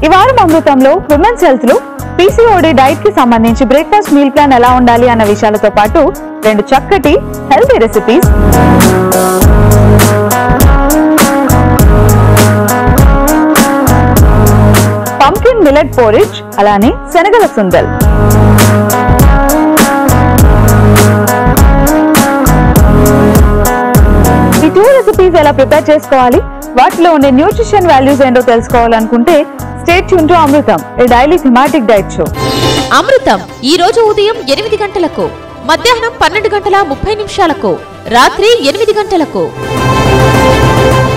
ఈ వారం అమృతంలో విమెన్స్ హెల్త్ లో పీసీఓడి డైట్ కి సంబంధించి బ్రేక్ఫాస్ట్ మీల్ ప్లాన్ ఎలా ఉండాలి అన్న విషయాలతో పాటు రెండు చక్కటి healthy recipes pumpkin millet porridge అలానే శనగల సుందల్ ఈ టూ రెసిపీస్ ఎలా ప్రిపేర్ చేసుకోవాలి వాటిలో ఉండే న్యూట్రిషన్ వాల్యూస్ ఏంటో తెలుసుకోవాలనుకుంటే stay tuned to Amrutham a daily thematic diet show Amrutham ఈ రోజు ఉదయం ఎనిమిది గంటలకు మధ్యాహ్నం పన్నెండు గంటల ముప్పై నిమిషాలకు రాత్రి ఎనిమిది గంటలకు